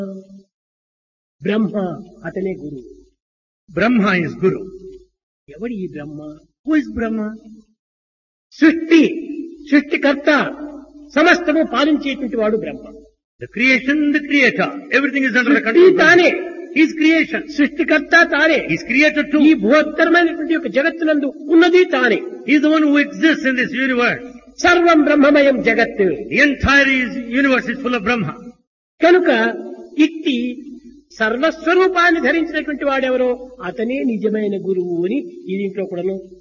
బ్రహ్మ అతనే గురువు Brahma is Guru. ఎవడు ఈ బ్రహ్మ Who is Brahma? సృష్టి సృష్టికర్త సమస్తము పాలించేటువంటి వాడు బ్రహ్మ The creation, the creator. Everything is under the సృష్టి control of తానే Brahma. His creation. సృష్టికర్త తానే He's creator ఈ too. బృహత్తరమైనటువంటి యొక్క జగత్తునందు ఉన్నది తానే He's the one who exists in this universe. సర్వం బ్రహ్మమయం జగత్ The entire is, universe is full of Brahma. కనుక ఇట్టి సర్వస్వరూపాన్ని ధరించినటువంటి వాడెవరో అతనే నిజమైన గురువు అని ఈ దీంట్లో కూడాను